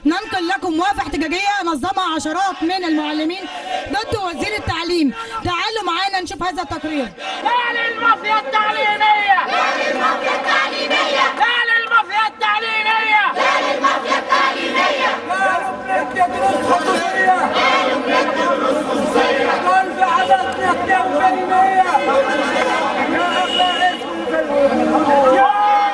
ننقل لكم موافقة احتجاجية نظمها عشرات من المعلمين ضد وزير التعليم تعالوا معانا نشوف هذا التقرير لا للمافيا التعليمية لا للمافيا التعليمية لا للمافيا التعليمية لا للمافيا التعليمية قال في عدد 200% يا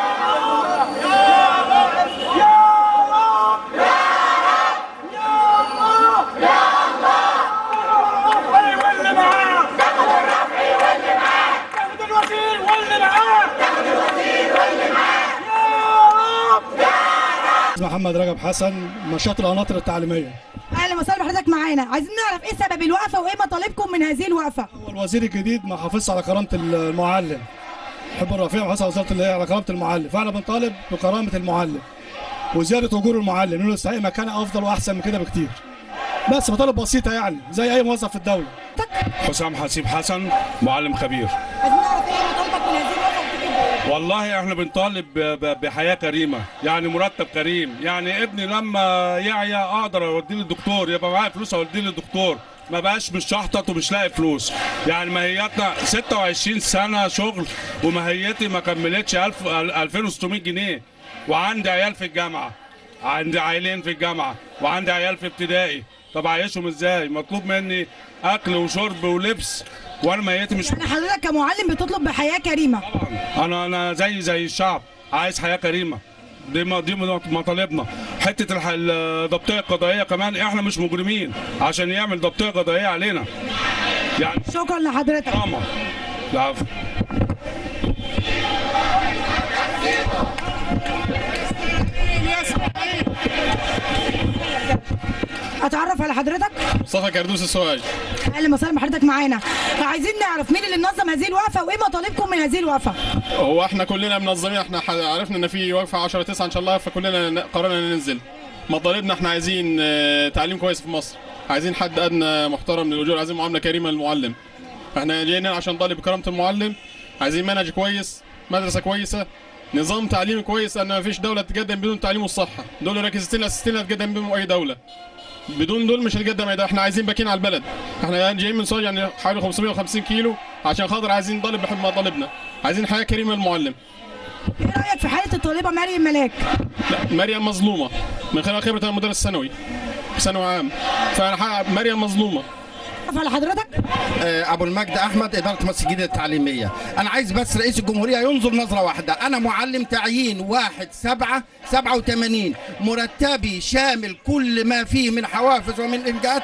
الرفعي واللي معاه تاخد الرفعي واللي معاه تاخد الوزير واللي معاه تاخد الوزير واللي معاه يا رب محمد رجب حسن نشاط القناطر التعليميه اهلا وسهلا بحضرتك معانا عايزين نعرف ايه سبب الوقفة وايه مطالبكم من هذه الوقفة هو الوزير الجديد ما حافظش على كرامه المعلم حب الرفيع محافظ على وزاره اللي هي على كرامه المعلم فاحنا بنطالب بكرامه المعلم وزياده اجور المعلم لانه يستحق مكان افضل واحسن من كده بكتير بس مطالب بسيطه يعني زي اي موظف في الدوله حسام حسيب حسن معلم خبير عايزين نعرف ايه مطالبك من هذه الوقفة وبتجيب إيه؟ والله احنا بنطالب ب- ب- بحياه كريمه يعني مرتب كريم يعني ابني لما يعيا اقدر اوديه للدكتور يبقى معايا فلوس اوديه للدكتور ما بقاش مش شحطط ومش لاقي فلوس يعني ماهيتنا 26 سنه شغل وماهيتي ما كملتش 1000 2600 جنيه وعندي عيال في الجامعه عندي عيلين في الجامعه وعندي عيال في ابتدائي طب اعيشهم ازاي مطلوب مني اكل وشرب ولبس وانا ماهيتي مش يعني حضرتك كمعلم بتطلب بحياة كريمة انا انا زي زي الشعب عايز حياه كريمه دي ما دي مطالبنا حته الح- الضبطيه القضائيه كمان احنا مش مجرمين عشان يعمل ضبطيه قضائيه علينا يعني شكرا لحضرتك كرامه العفو اتعرف على حضرتك مصطفى كردوس السواج اهلا وسهلا بحضرتك معانا عايزين نعرف مين اللي منظم هذه الوقفة وايه مطالبكم من هذه الوقفة هو احنا كلنا منظمين احنا ح- عرفنا ان في وقفه 10 9 ان شاء الله فكلنا ن- قررنا ننزل مطالبنا احنا عايزين آه، تعليم كويس في مصر عايزين حد ادنى محترم للاجور عايزين معامله كريمه للمعلم احنا جايين هنا عشان نطالب بكرامه المعلم عايزين منهج كويس مدرسه كويسه نظام تعليمي كويس ان ما فيش دوله تقدم بدون تعليم والصحه دول ركزتين الاساسيين اللي هتقدم بهم اي دوله بدون دول مش هنقدم اي دوله احنا عايزين باكين على البلد احنا جايين من صوج يعني حوالي 550 كيلو عشان خاطر عايزين نطالب بحب مطالبنا عايزين حياه كريمه للمعلم ايه رايك في حاله الطالبه مريم ملاك لا مريم مظلومه من خلال خبره المدرس الثانوي في ثانوي عام فانا مريم مظلومه اتعرف على حضرتك ابو المجد احمد اداره مصر الجديده التعليميه انا عايز بس رئيس الجمهوريه ينظر نظره واحده انا معلم تعيين واحد سبعة سبعة وثمانين مرتبي شامل كل ما فيه من حوافز ومن انجازات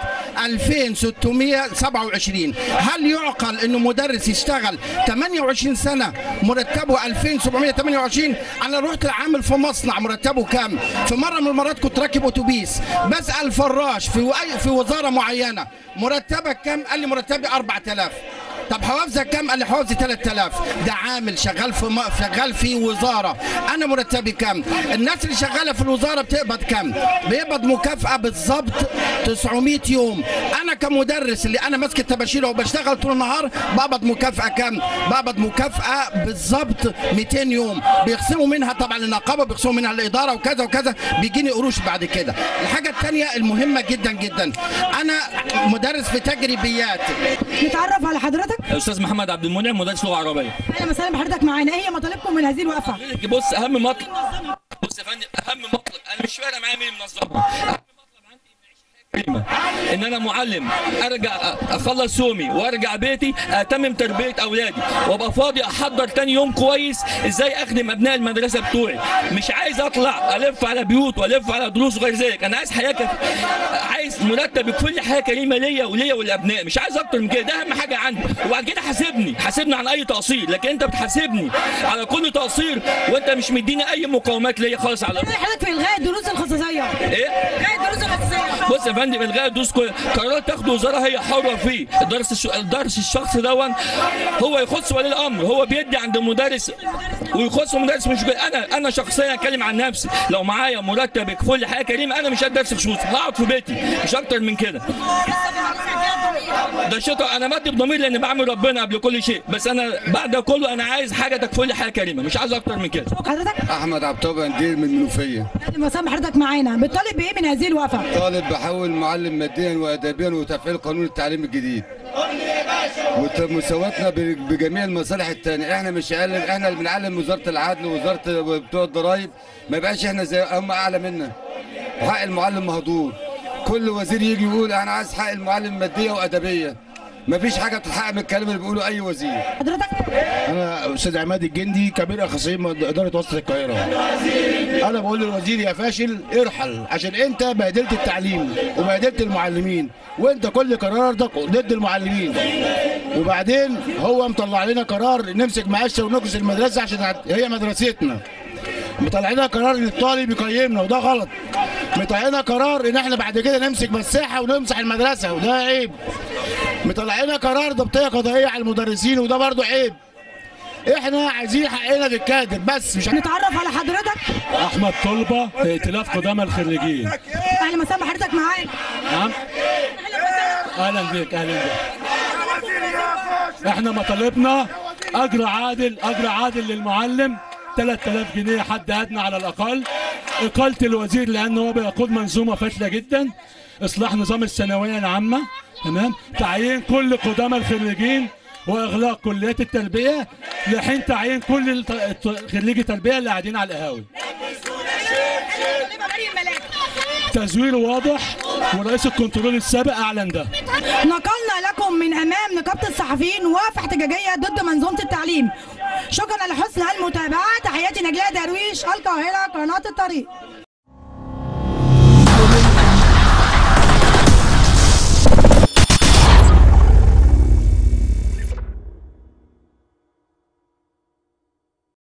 2627 هل يعقل انه مدرس يشتغل 28 سنه مرتبه 2728 انا رحت عامل في مصنع مرتبه كام في مره من المرات كنت راكب اتوبيس بسال فراش في في وزاره معينه مرتبك كام قال لي مرتبي 4000 طب حوافزك كام؟ قال لي حوافزي 3000 ده عامل شغال في م... شغال في وزاره انا مرتبي كام؟ الناس اللي شغاله في الوزاره بتقبض كام؟ بيقبض مكافاه بالظبط 900 يوم انا كمدرس اللي انا ماسك الطباشير وبشتغل طول النهار بقبض مكافاه كام؟ بقبض مكافاه بالظبط 200 يوم بيخصموا منها طبعا النقابه بيخصموا منها الاداره وكذا وكذا بيجيني قروش بعد كده الحاجه الثانيه المهمه جدا جدا انا مدرس في تجريبيات نتعرف على حضرتك استاذ محمد عبد المنعم مدرس لغه عربيه اهلا وسهلا بحضرتك معانا ايه هي مطالبكم من هذه الوقفه بص اهم مطلب بص يا فندم اهم مطلب انا مش فارق معايا مين منظمها أهم مطلب عندي إن أعيش حياة كريمة. ان انا معلم ارجع أ- اخلص يومي وارجع بيتي اتمم تربيه اولادي وابقى فاضي احضر تاني يوم كويس ازاي اخدم ابناء المدرسه بتوعي مش عايز اطلع الف على بيوت والف على دروس وغير ذلك انا عايز حياه كف... عايز مرتب بكل حياه كريمه ليا وليا ولابنائي مش عايز اكتر من كده ده اهم حاجه عندي وبعد كده حاسبني حاسبني عن اي تقصير لكن انت بتحاسبني على كل تقصير وانت مش مديني اي مقاومات ليا خالص على ايه حضرتك في الغاء الدروس الخصوصيه ايه الغاء الدروس الخصوصيه بص يا فندم الغاء الدروس كل قرارات تاخد وزاره هي حره فيه الدرس الش... الدرس الشخص دون هو يخص ولي الامر هو بيدي عند المدرس ويخص المدرس مش كده. انا انا شخصيا اتكلم عن نفسي لو معايا مرتب كل حاجه كريمه انا مش هدرس خصوصي هقعد في بيتي مش اكتر من كده ده شطر انا مادي بضمير لان بعمل ربنا قبل كل شيء بس انا بعد ده كله انا عايز حاجه تكفل لي حياه كريمه مش عايز اكتر من كده حضرتك احمد عبد الطوب قنديل من المنوفيه اهلا وسهلا حضرتك معانا بتطالب بايه من هذه الوقفه طالب بحول معلم ماديا وادبيا وتفعيل قانون التعليم الجديد ومساواتنا ب- بجميع المصالح التانية احنا مش اقل احنا اللي بنعلم وزاره العدل ووزاره بتوع الضرايب ما يبقاش احنا زي هم اعلى منا حق المعلم مهدور كل وزير يجي يقول انا عايز حق المعلم ماديه وادبيه مفيش حاجه بتتحقق من الكلام اللي بيقوله اي وزير حضرتك انا استاذ عماد الجندي كبير اخصائي اداره وسط القاهره انا بقول للوزير يا فاشل ارحل عشان انت بهدلت التعليم وبهدلت المعلمين وانت كل قراراتك ضد المعلمين وبعدين هو مطلع لنا قرار نمسك مقشه ونكس المدرسه عشان هي مدرستنا مطلع لنا قرار ان الطالب يقيمنا وده غلط مطلع لنا قرار ان احنا بعد كده نمسك مساحه ونمسح المدرسه وده عيب مطلع لنا قرار ضبطيه قضائيه على المدرسين وده برضه عيب احنا عايزين حقنا في الكادر بس مش نتعرف على حضرتك احمد طلبه ائتلاف قدامى الخريجين اهلا وسهلا حضرتك معانا نعم اهلا بك اهلا بك احنا مطالبنا اجر عادل اجر عادل للمعلم 3000 جنيه حد ادنى على الاقل اقاله الوزير لان هو بيقود منظومه فاشله جدا اصلاح نظام الثانويه العامه تمام تعيين كل قدامى الخريجين واغلاق كليات التربيه لحين تعيين كل الت- الت- خريجي التربيه اللي قاعدين على القهاوي تزوير واضح ورئيس الكنترول السابق اعلن ده نقلنا لكم من امام نقابه الصحفيين وقفه احتجاجيه ضد منظومه التعليم شكرا لحسن المتابعه تحياتي نجلاء درويش القاهره قناه الطريق